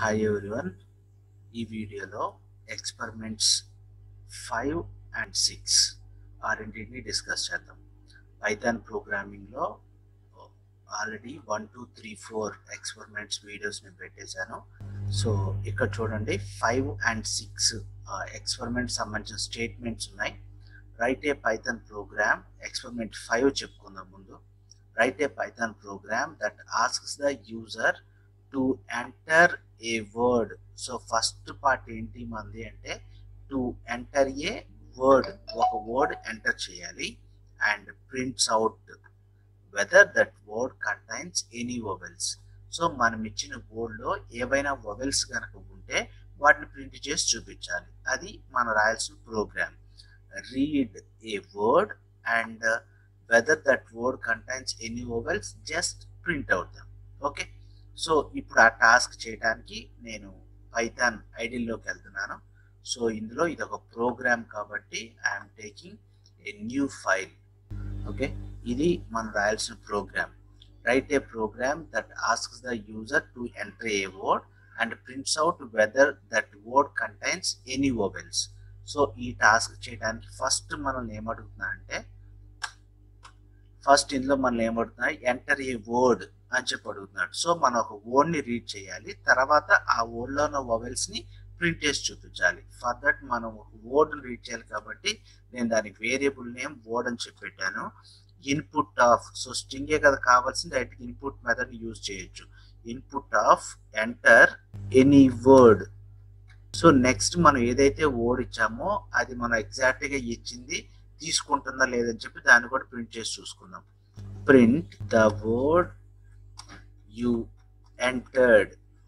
hi everyone ఈ వీడియోలో experiments five and six ఆ రెండింటిని డిస్కస్ చేద్దాం పైథాన్ ప్రోగ్రామింగ్లో already one two three four experiments videos నేను పెట్టేశాను సో ఇక్కడ చూడండి ఫైవ్ అండ్ సిక్స్ ఎక్స్పెరిమెంట్ సంబంధించిన స్టేట్మెంట్స్ ఉన్నాయి write a Python program experiment five చెప్పుకుందాం ముందు write a Python program that asks the user to enter a word so first part ఏంటి మంది అంటే టు ఎంటర్ ఏ వర్డ్ ఒక వర్డ్ ఎంటర్ చేయాలి and prints out whether that word contains any vowels so మనం ఇచ్చిన వర్డ్లో ఏవైనా vowels కనుక ఉంటే వాటిని ప్రింట్ చేసి చూపించాలి అది మనం రాయాల్సిన program read a word and whether that word contains any vowels just print out them okay so ఇప్పుడు ఆ టాస్క్ చేయడానికి నేను పైథాన్ ఐడిల్లోకి వెళ్తున్నాను సో ఇందులో ఇది ఒక ప్రోగ్రామ్ కాబట్టి I'm taking a new file okay ఇది మనం రాయాల్సిన program write a program that asks the user to enter a word and prints out whether that word contains any vowels so ఈ task చేయడానికి first మనల్ని ఏమడుగుతున్నా అంటే first ఇందులో మనం ఏమడుగుతున్నా ఎంటర్ ఏ వర్డ్ అని చెప్పి అడుగుతున్నాడు సో మనం ఒక వర్డ్ని రీడ్ చేయాలి తర్వాత ఆ వర్డ్లో ఉన్న వొవెల్స్ని ప్రింట్ చేసి చూపించాలి ఫర్ దట్ మనం ఒక వర్డ్ని రీడ్ చేయాలి కాబట్టి నేను దానికి వేరియబుల్ నేమ్ వర్డ్ అని చెప్పి పెట్టాను ఇన్పుట్ ఆఫ్ సో స్ట్రింగే కదా కావాల్సింది డైరెక్ట్ ఇన్పుట్ మెథడ్ యూజ్ చేయొచ్చు input of enter any word so next మనం ఏదైతే వర్డ్ ఇచ్చామో అది మనం ఎగ్జాక్ట్గా ఇచ్చింది తీసుకుంటుందా లేదని చెప్పి దాన్ని కూడా ప్రింట్ చేసి చూసుకుందాం print the word you entered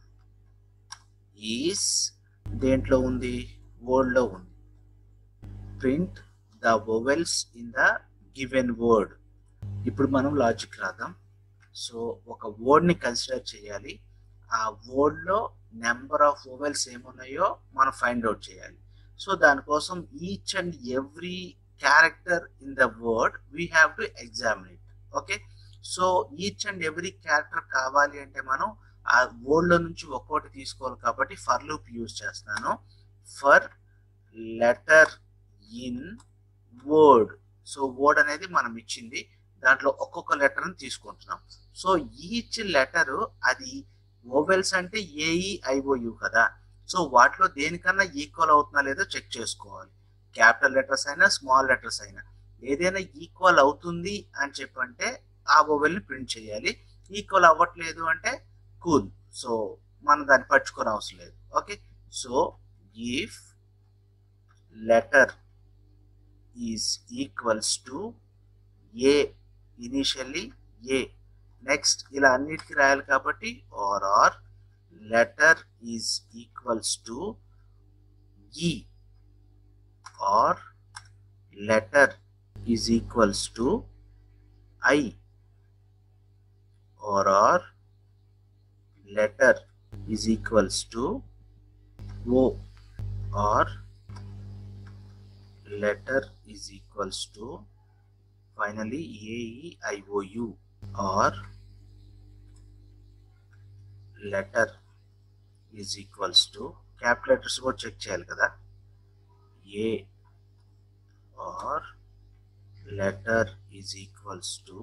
is దేంట్లో ఉంది వర్డ్లో ఉంది print the vowels in the given word ఇప్పుడు మనం లాజిక్ రాద్దాం సో ఒక వర్డ్ని కన్సిడర్ చేయాలి ఆ వర్డ్లో నెంబర్ ఆఫ్ వొవెల్స్ ఏమున్నాయో మనం ఫైండ్ అవుట్ చేయాలి సో దానికోసం each and every character in the word we have to examine it okay so each and every character కావాలి అంటే మనం ఆ వర్డ్లో నుంచి ఒక్కోటి తీసుకోవాలి కాబట్టి ఫర్ లూప్ యూజ్ చేస్తున్నాను for letter in word so word అనేది మనం ఇచ్చింది దాంట్లో ఒక్కొక్క లెటర్ని తీసుకుంటున్నాం సో ఈచ్ లెటర్ అది ఓవెల్స్ అంటే ఏఈ ఐఓయు కదా సో వాటిలో దేనికన్నా ఈక్వల్ అవుతుందా లేదో చెక్ చేసుకోవాలి క్యాపిటల్ లెటర్స్ అయినా స్మాల్ లెటర్స్ అయినా ఏదైనా ఈక్వల్ అవుతుంది అని చెప్పంటే ఆ ఓవెల్ని ప్రింట్ చేయాలి ఈక్వల్ అవ్వట్లేదు అంటే కూల్ సో మనం దాన్ని పట్టుకొని అవసరం లేదు okay so if letter is equals to A initially A next ఇలా అన్నిటికీ రాయాలి కాబట్టి or or letter is equals to E or letter is equals to I or or letter is equals to O or letter is equals to finally AEIOU or letter is equals to capital letters కూడా check చేయాలి కదా A or letter is equals to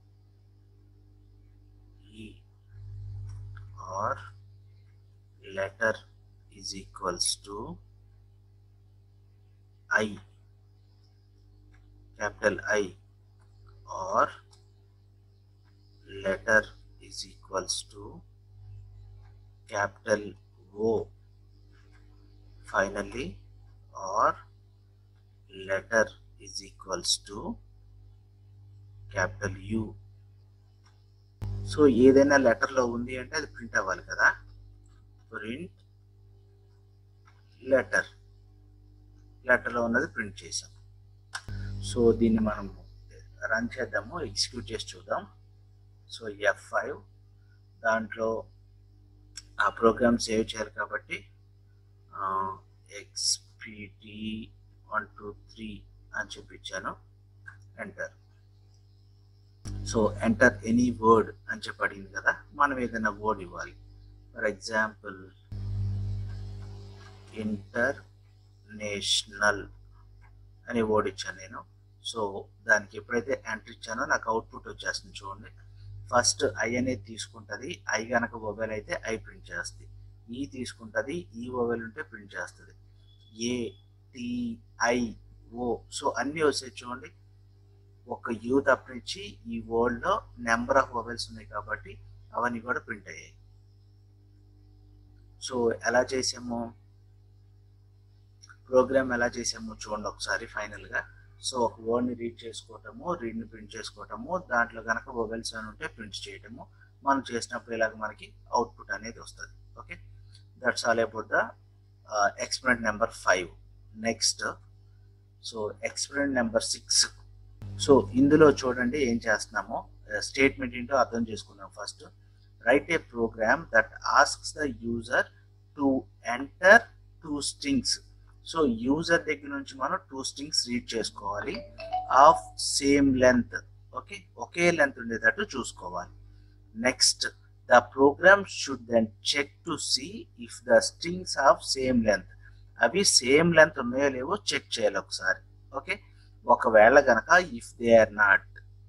E or letter is equals to I capital I or letter is equals to capital O finally or letter is equals to capital U so ఏదైనా లెటర్లో ఉంది అంటే అది print అవ్వాలి కదా print letter లెటర్లో ఉన్నది print చేసాం సో దీన్ని మనం రన్ చేద్దాము ఎగ్జిక్యూట్ చేసి చూద్దాం సో ఎఫ్ ఫైవ్ దాంట్లో ఆ ప్రోగ్రామ్ సేవ్ చేయాలి కాబట్టి ఎక్స్పిటి వన్ టూ త్రీ అని చూపించాను enter so enter any word అని చెప్పి అడిగింది కదా మనం ఏదైనా వర్డ్ ఇవ్వాలి ఫర్ ఎగ్జాంపుల్ ఇంటర్నేషనల్ అని వర్డ్ ఇచ్చాను నేను సో దానికి ఎప్పుడైతే ఎంటర్ ఇచ్చానో నాకు అవుట్పుట్ వచ్చేస్తుంది చూడండి ఫస్ట్ ఐ అనేది తీసుకుంటుంది ఐ కనుక మొబైల్ అయితే ఐ ప్రింట్ చేస్తుంది ఈ తీసుకుంటుంది ఈ మొబైల్ ఉంటే ప్రింట్ చేస్తుంది A T I O so అన్నీ వచ్చాయి చూడండి ఒక యూ తప్పించి ఈ వరల్డ్లో నెంబర్ ఆఫ్ మొబైల్స్ ఉన్నాయి కాబట్టి అవన్నీ కూడా ప్రింట్ అయ్యాయి సో ఎలా చేసాము ప్రోగ్రామ్ ఎలా చేసాము చూడండి ఒకసారి ఫైనల్గా సో ఒక వర్డ్ని రీడ్ చేసుకోవటము రీడ్ని ప్రింట్ చేసుకోవటము దాంట్లో కనుక మొబైల్స్ అని ఉంటే ప్రింట్ చేయటము మనం చేసినప్పుడు ఇలాగ మనకి అవుట్పుట్ అనేది వస్తుంది okay that's all about the experiment number five next so experiment number six so ఇందులో చూడండి ఏం చేస్తున్నామో స్టేట్మెంట్ ఏంటో అర్థం చేసుకుందాం first write a program that asks the user to enter two strings so user దగ్గర నుంచి మనం టూ స్ట్రింగ్స్ రీడ్ చేసుకోవాలి ఆఫ్ సేమ్ లెంత్ ఓకే ఒకే లెంత్ ఉండేటట్టు చూసుకోవాలి next the program should then check to see if the strings of same length అవి same length ఉన్నాయో లేవో చెక్ చేయాలి ఒకసారి ఓకే ఒకవేళ గనక if they are not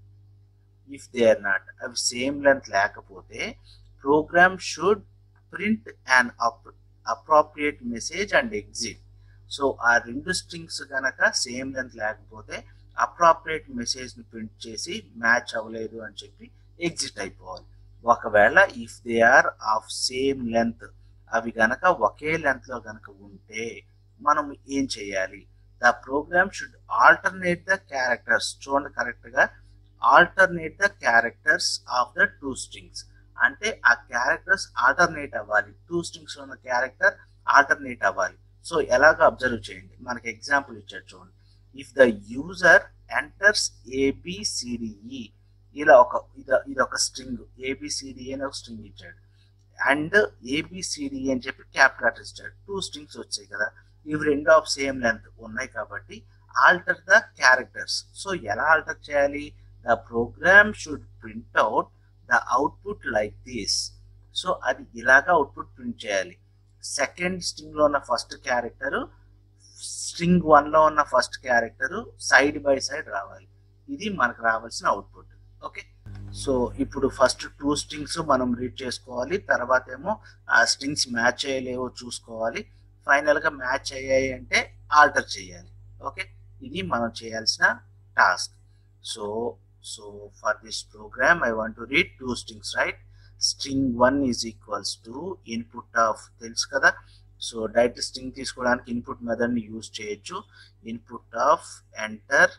if they are not అవి సేమ్ లెంత్ లేకపోతే program should print and appropriate message and exit so ఆ రెండు స్ట్రింగ్స్ కనుక సేమ్ లెంత్ లేకపోతే అప్రాప్రియేట్ మెసేజ్ని ప్రింట్ చేసి మ్యాచ్ అవ్వలేదు అని చెప్పి ఎగ్జిట్ అయిపోవాలి ఒకవేళ if they are of same length అవి గనక ఒకే లెంత్లో గనక ఉంటే మనం ఏం చేయాలి the program should alternate the characters చూడండి కరెక్ట్గా alternate the characters of the two strings అంటే ఆ క్యారెక్టర్స్ ఆల్టర్నేట్ అవ్వాలి టూ స్ట్రింగ్స్ ఉన్న క్యారెక్టర్ ఆల్టర్నేట్ అవ్వాలి సో ఎలాగ అబ్జర్వ్ చేయండి మనకి ఎగ్జాంపుల్ ఇచ్చాడు చూడండి if the user enters A B C D E ఇలా ఒక ఇది ఇది ఒక స్ట్రింగ్ ఏబిసిడి అని ఒక స్ట్రింగ్ ఇచ్చాడు అండ్ ఏబిసిడి అని చెప్పి క్యాపిటల్ ఇచ్చాడు టూ స్ట్రింగ్స్ వచ్చాయి కదా ఇవి రెండు ఆఫ్ సేమ్ లెంత్ ఉన్నాయి కాబట్టి ఆల్టర్ ద క్యారెక్టర్స్ సో ఎలా ఆల్టర్ చేయాలి the program should print out the output like this so అది ఇలాగా అవుట్పుట్ ప్రింట్ చేయాలి సెకండ్ స్ట్రింగ్ లో ఉన్న ఫస్ట్ క్యారెక్టర్ స్ట్రింగ్ వన్ లో ఉన్న first character side by side రావాలి ఇది మనకు రావాల్సిన అవుట్పుట్ ఓకే సో ఇప్పుడు ఫస్ట్ టూ స్ట్రింగ్స్ మనం రీడ్ చేసుకోవాలి తర్వాత ఏమో ఆ స్ట్రింగ్స్ మ్యాచ్ అయ్యలేవో చూసుకోవాలి ఫైనల్ గా మ్యాచ్ అయ్యాయి అంటే ఆల్టర్ చేయాలి ఓకే ఇది మనం చేయాల్సిన task so so for this program I want to read two strings write string one is equals to input of తెలుసు కదా సో డైరెక్ట్ స్ట్రింగ్ తీసుకోవడానికి ఇన్పుట్ మెథడ్ని యూజ్ చేయొచ్చు input of enter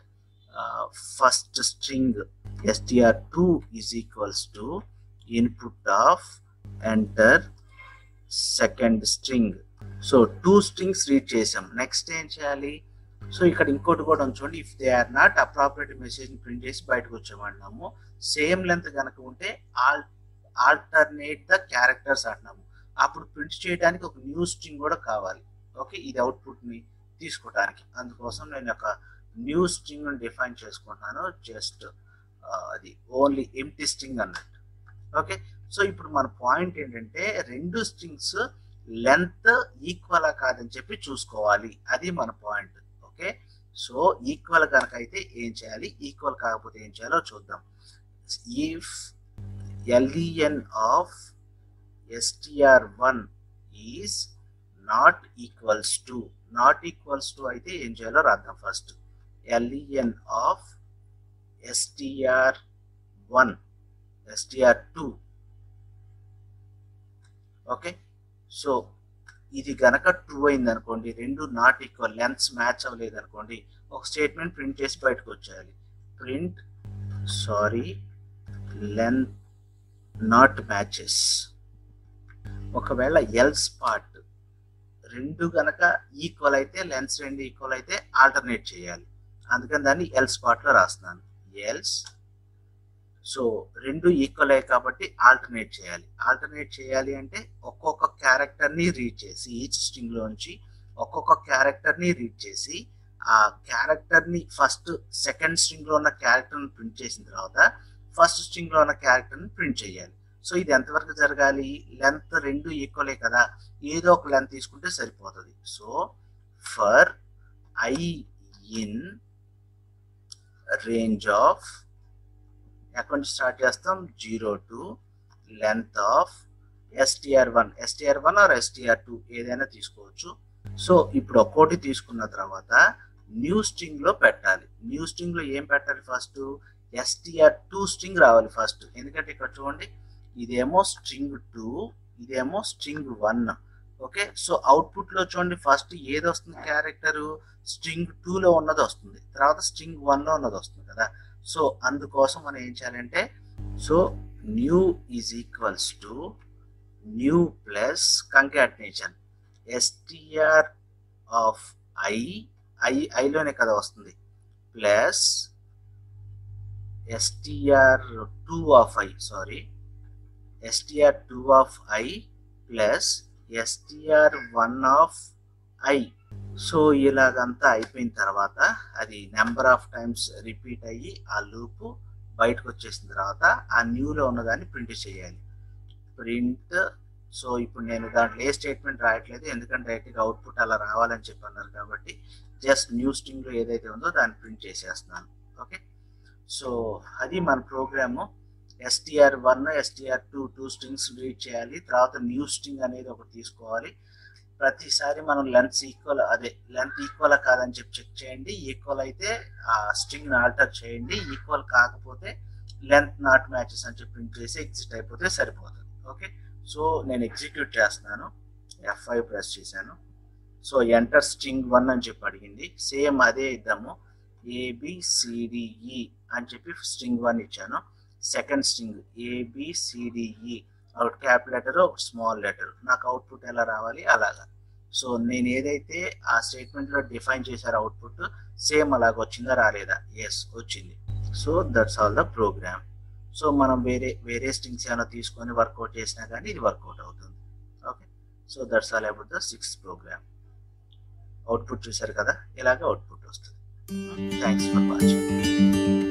first string S T R two is equals to input of enter second string so two strings read చేసాం next ఏం చేయాలి so ఇక్కడ ఇంకోటి కూడా ఉంచండి if they are not appropriate message print చేసి బయటకు వచ్చామన్నాము సేమ్ లెంత్ కనుక ఉంటే ఆల్ ఆల్టర్నేట్ ద క్యారెక్టర్స్ అంటున్నాము అప్పుడు ప్రింట్ చేయడానికి ఒక న్యూ స్ట్రింగ్ కూడా కావాలి ఓకే ఇది అవుట్పుట్ ని తీసుకోవడానికి అందుకోసం నేను ఒక న్యూ స్ట్రింగ్ డిఫైన్ చేసుకుంటున్నాను జస్ట్ అది ఓన్లీ ఎంటీ స్ట్రింగ్ అన్నట్టు ఓకే సో ఇప్పుడు మన పాయింట్ ఏంటంటే రెండు స్ట్రింగ్స్ లెంత్ ఈక్వల్ కాదని చెప్పి చూసుకోవాలి అది మన పాయింట్ ఓకే సో ఈక్వల్ కనుక అయితే ఏం చేయాలి ఈక్వల్ కాకపోతే ఏం చేయాలో చూద్దాం if L E N of str1 is not equals to not equals to అయితే ఏం చేయాలో రాద్దాం first L E N of S T R one S T R two okay so ఇది గనక ట్రూ అయింది అనుకోండి రెండు నాట్ ఈక్వల్ లెన్స్ మ్యాచ్ అవ్వలేదు అనుకోండి ఒక స్టేట్మెంట్ ప్రింట్ చేసి బయటకు వచ్చేయాలి print sorry length not matches ఒకవేళ ఎల్స్ పార్ట్ రెండు గనక ఈక్వల్ అయితే లెన్స్ రెండు ఈక్వల్ అయితే ఆల్టర్నేట్ చేయాలి అందుకని దాన్ని ఎల్స్ పార్ట్లో రాస్తున్నాను ఎల్స్ సో రెండు ఈక్వల్ అయ్యాయి కాబట్టి ఆల్టర్నేట్ చేయాలి ఆల్టర్నేట్ చేయాలి అంటే ఒక్కొక్క క్యారెక్టర్ని రీడ్ చేసి ఈచ్ స్ట్రింగ్లోంచి ఒక్కొక్క క్యారెక్టర్ని రీడ్ చేసి ఆ క్యారెక్టర్ని ఫస్ట్ సెకండ్ స్ట్రింగ్లో ఉన్న క్యారెక్టర్ని ప్రింట్ చేసిన తర్వాత ఫస్ట్ స్ట్రింగ్లో ఉన్న క్యారెక్టర్ని ప్రింట్ చేయాలి సో ఇది ఎంతవరకు జరగాలి లెంత్ రెండు ఈక్వలే కదా ఏదో ఒక లెంత్ తీసుకుంటే సరిపోతుంది so for I in range of ఎక్కడి నుంచి స్టార్ట్ చేస్తాం zero to length of S T R one S T R one or S T R two ఏదైనా తీసుకోవచ్చు సో ఇప్పుడు ఒక్కోటి తీసుకున్న తర్వాత న్యూ స్ట్రింగ్ లో పెట్టాలి న్యూ స్ట్రింగ్ లో ఏం పెట్టాలి ఫస్ట్ ఎస్టిఆర్ టూ స్ట్రింగ్ రావాలి ఫస్ట్ ఎందుకంటే ఇక్కడ చూడండి ఇదేమో స్ట్రింగ్ టూ ఇదేమో string one okay so output లో చూడండి ఫస్ట్ ఏది వస్తుంది క్యారెక్టర్ స్ట్రింగ్ టూ లో ఉన్నది వస్తుంది తర్వాత స్ట్రింగ్ వన్ లో ఉన్నది వస్తుంది కదా సో అందుకోసం మనం ఏం చేయాలంటే so new is equals to new plus concatenation S T R of I I ఐలోనే కదా వస్తుంది plus S T R two of I sorry S T R two of I plus S T R one of I so ఇలాగంతా అయిపోయిన తర్వాత అది నెంబర్ ఆఫ్ టైమ్స్ రిపీట్ అయ్యి ఆ loop బయటకు వచ్చేసిన తర్వాత ఆ న్యూలో ఉన్నదాన్ని ప్రింట్ చేయాలి ప్రింట్ సో ఇప్పుడు నేను దాంట్లో ఏ స్టేట్మెంట్ రాయట్లేదు ఎందుకంటే డైరెక్ట్గా అవుట్పుట్ అలా రావాలని చెప్పి అన్నారు కాబట్టి జస్ట్ న్యూ స్ట్రింగ్లో ఏదైతే ఉందో దాన్ని ప్రింట్ చేసేస్తున్నాను ఓకే సో అది మన program S T R one S T R two two strings read చేయాలి తర్వాత న్యూ స్ట్రింగ్ అనేది ఒకటి తీసుకోవాలి ప్రతిసారి మనం లెంత్ ఈక్వల్ అదే లెంత్ ఈక్వల్ కాదని చెప్పి చెక్ చేయండి ఈక్వల్ అయితే ఆ స్ట్రింగ్ ఆల్టర్ చేయండి ఈక్వల్ కాకపోతే లెంత్ నాట్ మ్యాచెస్ అని చెప్పి ప్రింట్ చేసి ఎగ్జిట్ అయిపోతే సరిపోతుంది ఓకే సో నేను ఎగ్జిక్యూట్ చేస్తున్నాను ఎఫ్ ఫైవ్ ప్రెస్ చేశాను సో ఎంటర్ స్ట్రింగ్ వన్ అని చెప్పి అడిగింది సేమ్ అదే ఇద్దాము ఏబిసిడిఈ అని చెప్పి స్ట్రింగ్ వన్ ఇచ్చాను second string A B C D E out cap letter ఒక స్మాల్ లెటర్ నాకు అవుట్పుట్ ఎలా రావాలి అలాగా సో నేను ఏదైతే ఆ స్టేట్మెంట్లో డిఫైన్ చేశారో అవుట్పుట్ సేమ్ అలాగ వచ్చిందా రాలేదా ఎస్ వచ్చింది so that's all the program so మనం వేరే వేరే స్ట్రింగ్స్ ఏమైనా తీసుకొని వర్కౌట్ చేసినా కానీ ఇది వర్కౌట్ అవుతుంది okay so that's all about the six program output చూసారు కదా ఇలాగ అవుట్పుట్ వస్తుంది థ్యాంక్స్ ఫర్ వాచింగ్